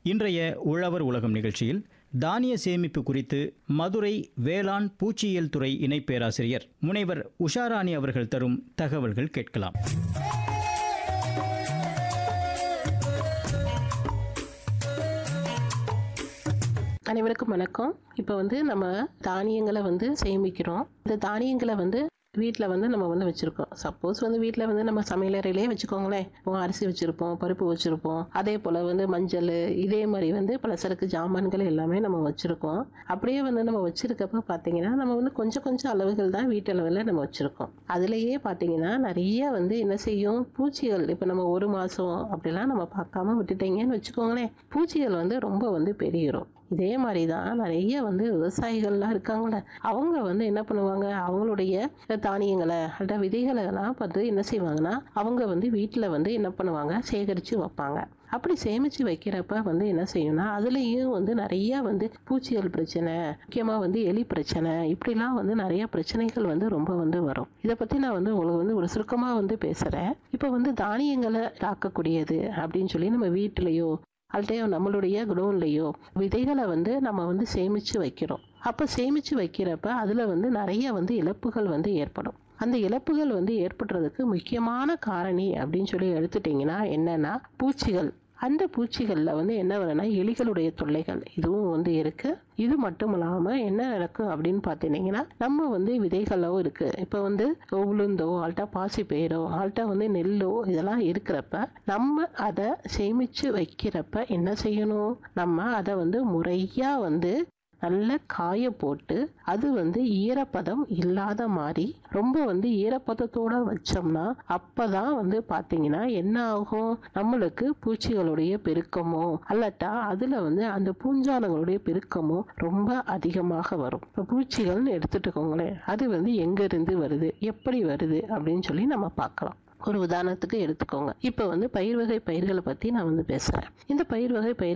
இன்றைய உழவர் உலகம் நிகழ்ச்சியில் தானிய சேமிப்பு குறித்து மதுரை வேளாண் பூச்சியியல் துறை இணை பேராசிரியர் முனைவர் உஷாராணி அவர்கள் தரும் தகவல்கள் கேட்கலாம் அனைவருக்கும் வணக்கம் இப்போ வந்து நம்ம தானியங்களை வந்து சேமிக்கிறோம் இந்த தானியங்களை வந்து வீட்டில் வந்து நம்ம வந்து வச்சுருக்கோம் சப்போஸ் வந்து வீட்டில் வந்து நம்ம சமையலறையிலே வச்சுக்கோங்களேன் இப்போ அரிசி வச்சுருப்போம் பருப்பு வச்சுருப்போம் அதே போல் வந்து மஞ்சள் இதே மாதிரி வந்து பலசரக்கு ஜாமான்கள் எல்லாமே நம்ம வச்சுருக்கோம் அப்படியே வந்து நம்ம வச்சுருக்கப்ப பார்த்தீங்கன்னா நம்ம வந்து கொஞ்சம் கொஞ்சம் அளவுகள் தான் வீட்டு அளவில் நம்ம வச்சுருக்கோம் அதுலேயே பார்த்தீங்கன்னா நிறைய வந்து என்ன செய்யும் பூச்சிகள் இப்போ நம்ம ஒரு மாதம் அப்படிலாம் நம்ம பார்க்காம விட்டுட்டீங்கன்னு வச்சுக்கோங்களேன் பூச்சிகள் வந்து ரொம்ப வந்து பெருகிரும் இதே மாதிரி தான் நிறைய வந்து விவசாயிகள்லாம் இருக்காங்களே அவங்க வந்து என்ன பண்ணுவாங்க அவங்களுடைய தானியங்களை அல்ல விதைகளை எல்லாம் பார்த்து என்ன செய்வாங்கன்னா அவங்க வந்து வீட்டில் வந்து என்ன பண்ணுவாங்க சேகரித்து வைப்பாங்க அப்படி சேமித்து வைக்கிறப்ப வந்து என்ன செய்யும்னா அதுலேயும் வந்து நிறைய வந்து பூச்சிகள் பிரச்சனை முக்கியமாக வந்து எலி பிரச்சனை இப்படிலாம் வந்து நிறைய பிரச்சனைகள் வந்து ரொம்ப வந்து வரும் இதை பற்றி நான் வந்து உங்களுக்கு வந்து ஒரு சுருக்கமாக வந்து பேசுகிறேன் இப்போ வந்து தானியங்களை தாக்கக்கூடியது அப்படின்னு சொல்லி நம்ம வீட்டிலையோ அல்லது நம்மளுடைய குடோன்லேயோ விதைகளை வந்து நம்ம வந்து சேமித்து வைக்கிறோம் அப்போ சேமித்து வைக்கிறப்ப அதில் வந்து நிறைய வந்து இழப்புகள் வந்து ஏற்படும் அந்த இழப்புகள் வந்து ஏற்படுறதுக்கு முக்கியமான காரணி அப்படின்னு சொல்லி எடுத்துட்டிங்கன்னா என்னென்னா பூச்சிகள் அந்த பூச்சிகளில் வந்து என்ன வரும்னா எலிகளுடைய தொல்லைகள் இதுவும் வந்து இருக்குது இது மட்டும் இல்லாமல் என்ன நடக்கும் அப்படின்னு பார்த்தீங்கன்னா நம்ம வந்து விதைகளோ இருக்குது இப்போ வந்து உளுந்தோ ஆல்ட்டா பாசி பயிரோ ஆல்ட்டா வந்து நெல்லோ இதெல்லாம் இருக்கிறப்ப நம்ம அதை சேமித்து வைக்கிறப்ப என்ன செய்யணும் நம்ம அதை வந்து முறையாக வந்து நல்ல காய போட்டு அது வந்து ஈரப்பதம் இல்லாத மாதிரி ரொம்ப வந்து ஈரப்பதத்தோட வச்சோம்னா அப்பதான் வந்து பாத்தீங்கன்னா என்ன ஆகும் நம்மளுக்கு பூச்சிகளுடைய பெருக்கமோ அல்லட்டா அதுல வந்து அந்த பூஞ்சானங்களுடைய பெருக்கமோ ரொம்ப அதிகமாக வரும் இப்போ பூச்சிகள்னு எடுத்துட்டுக்கோங்களேன் அது வந்து எங்க இருந்து வருது எப்படி வருது அப்படின்னு சொல்லி நம்ம பார்க்கலாம் ஒரு உதாரணத்துக்கு எடுத்துக்கோங்க இப்போ வந்து பயிர் வகை பயிர்களை பற்றி நான் வந்து பேசுகிறேன் இந்த பயிர் வகை பயிர்